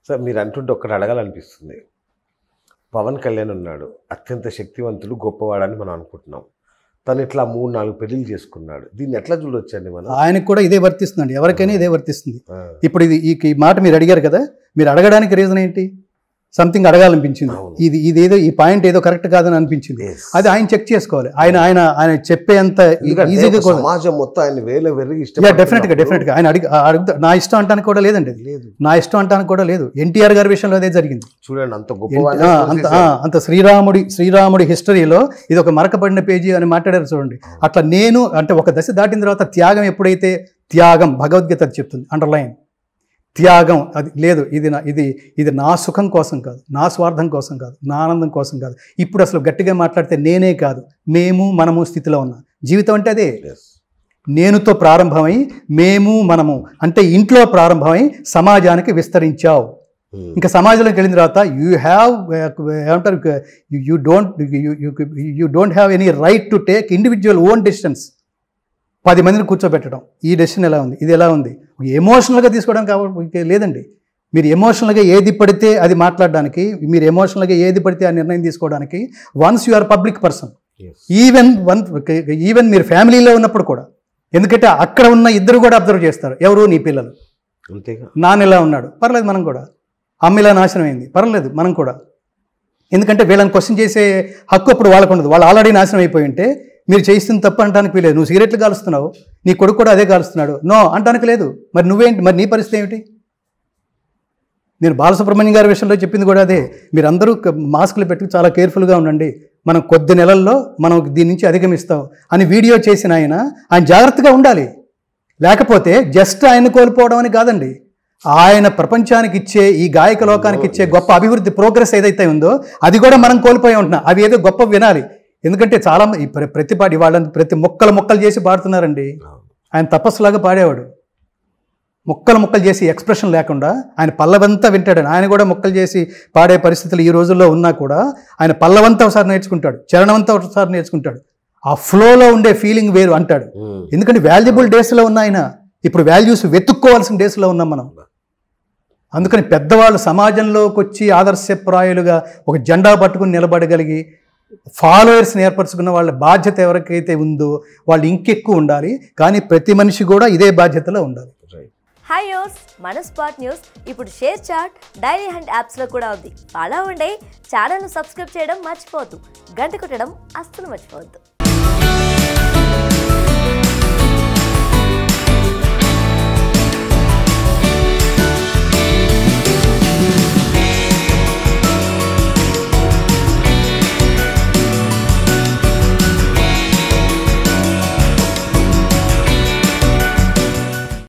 Sir మీరు అంటుంటే ఒక్కటి అడగాలనిపిస్తుంది పవన్ కళ్యాణ్ ఉన్నాడు అత్యంత శక్తివంతుడు గొప్పవాడని మనం అనుకుంటున్నాం తను ఇట్లా మూడు నాలుగు పెళ్లిళ్ళు చేసుకున్నాడు దీన్ని ఎట్లా చూడొచ్చండి మనం ఆయనకు కూడా ఇదే వర్తిస్తుందండి ఎవరికైనా ఇదే వర్తిస్తుంది ఆ, ఇప్పుడు ఇది ఈ ఈ మాట మీరు అడిగారు కదా మీరు అడగడానికి రీజన్ ఏంటి సంథింగ్ అడగాలనిపించింది అవును. ఇది ఇది ఏదో ఈ పాయింట్ ఏదో కరెక్ట్ కాదని అనిపించింది yes. అది ఆయన చెక్ చేసుకోవాలి ఆయన ఆయన ఆయన చెప్పేంత ఎందుకంటే ఈజీగా ఒక కూడా సమాజం మొత్తం ఆయన వేల వెర్రి యా డెఫినెట్ గా డెఫినెట్ గా ఆయన అడిగి అడుగుతా నా ఇష్టం అంటానికి కూడా లేదండి అది లేదు నా ఇష్టం అంటానికి కూడా లేదు ఎన్టీఆర్ గారి విషయంలో అదే జరిగింది చూడండి అంత ఎన్- గొప్పవాడిని ఆ, అంత ఆ, అంత శ్రీరాముడి శ్రీరాముడి హిస్టరీలో ఇది ఒక మరకబడిన పేజీ అని మాట్లాడారు చూడండి అట్లా నేను అంటే ఒక దశ దాటిన తర్వాత త్యాగం ఎప్పుడైతే త్యాగం భగవద్గీత అది చెప్తుంది అండర్లైన్ త్యాగం అది లేదు ఇది నా ఇది ఇది నా సుఖం కోసం కాదు నా స్వార్థం కోసం కాదు నా ఆనందం కోసం కాదు ఇప్పుడు అసలు గట్టిగా మాట్లాడితే నేనే కాదు మేము మనము స్థితిలో ఉన్నాం జీవితం అంటే అదే Yes. నేనుతో ప్రారంభమై మేము మనము అంటే ఇంట్లో ప్రారంభమై సమాజానికి విస్తరించావు Hmm. ఇంకా సమాజంలోకి వెళ్ళిన తర్వాత యూ హ్యావ్ ఏమంటారు you don't you don't have any right to take individual own decisions పది మందిని కూర్చోబెట్టడం ఈ డెసిషన్ ఎలా ఉంది ఇది ఎలా ఉంది ఎమోషనల్గా తీసుకోవడం కాబట్టి లేదండి మీరు ఎమోషనల్గా ఏది పడితే అది మాట్లాడడానికి మీరు ఎమోషనల్గా ఏది పడితే ఆ నిర్ణయం తీసుకోవడానికి once you are public person Yes. Even one even మీరు ఫ్యామిలీలో ఉన్నప్పుడు కూడా ఎందుకంటే అక్కడ ఉన్న ఇద్దరు కూడా అబ్జర్వ్ చేస్తారు ఎవరు నీ పిల్లలు అంతేగా నాన్న ఇలా ఉన్నాడు పర్లేదు మనం కూడా అమ్మ ఇలా నాశనం అయింది పర్లేదు మనం కూడా ఎందుకంటే వీళ్ళని క్వశ్చన్ చేసే హక్కు అప్పుడు వాళ్ళకు ఉండదు వాళ్ళు ఆల్రెడీ నాశనం అయిపోయి ఉంటే మీరు చేయిస్తుంది తప్పు అంటానికి వీలేదు నువ్వు సిగరెట్లు కాలుస్తున్నావు నీ కొడుకు కూడా అదే కాలుస్తున్నాడు నో అంటానికి లేదు మరి నువ్వేంటి మరి నీ పరిస్థితి ఏమిటి నేను బాలసుబ్రహ్మణ్యం గారి విషయంలో చెప్పింది కూడా అదే మీరందరూ క- మాస్కులు పెట్టి చాలా కేర్ఫుల్గా ఉండండి మనం కొద్ది నెలల్లో మనం దీని నుంచి అధిగమిస్తాం అని వీడియో చేసిన ఆయన ఆయన జాగ్రత్తగా ఉండాలి లేకపోతే జస్ట్ ఆయన కోల్పోవడం అని కాదండి ఆయన ప్రపంచానికి ఇచ్చే ఈ గాయక లోకానికి ఇచ్చే గొప్ప అభివృద్ధి ప్రోగ్రెస్ ఏదైతే ఉందో అది కూడా మనం కోల్పోయి ఉంటున్నాం అవి ఏదో గొప్ప వినాలి ఎందుకంటే చాలా మంది- ఈ ప్ర- ప్రతి పాటి వాళ్ళని ప్రతి మొక్కలు మొక్కలు చేసి పాడుతున్నారండి ఆయన తపస్సులాగా పాడేవాడు ముక్కలు ముక్కలు చేసి ఎక్స్ప్రెషన్ లేకుండా ఆయన పల్లవంతా వింటాడు ఆయన కూడా ముక్కలు చేసి పాడే పరిస్థితులు ఈ రోజుల్లో ఉన్నా కూడా ఆయన పల్లవంతా ఒకసారి నేర్చుకుంటాడు చరణవంతా ఒకసారి నేర్చుకుంటాడు ఆ ఫ్లోలో ఉండే ఫీలింగ్ వేరు అంటాడు Hmm. ఎందుకంటే వాల్యుబుల్ డేస్లో ఉన్న ఆయన ఇప్పుడు వాల్యూస్ వెతుక్కోవాల్సిన డేస్లో ఉన్నాం మనం అందుకని పెద్దవాళ్ళు సమాజంలోకి వచ్చి ఆదర్శప్రాయులుగా ఒక జెండా పట్టుకుని నిలబడగలిగి ఫాలోయర్స్ని ఏర్పరచుకున్న వాళ్ళ బాధ్యత ఎవరికైతే ఉందో వాళ్ళు ఇంకెక్కువ ఉండాలి కానీ ప్రతి మనిషి కూడా ఇదే బాధ్యతలో ఉండాలి Right. హాయ్ యోస్ మన స్పాట్ న్యూస్ ఇప్పుడు షేర్ చాట్ డైలీ హండ్ యాప్స్లో కూడా ఉంది అలా ఉండే ఛానల్ను సబ్స్క్రైబ్ చేయడం మర్చిపోవద్దు గంట కొట్టడం అస్సలు మర్చిపోవద్దు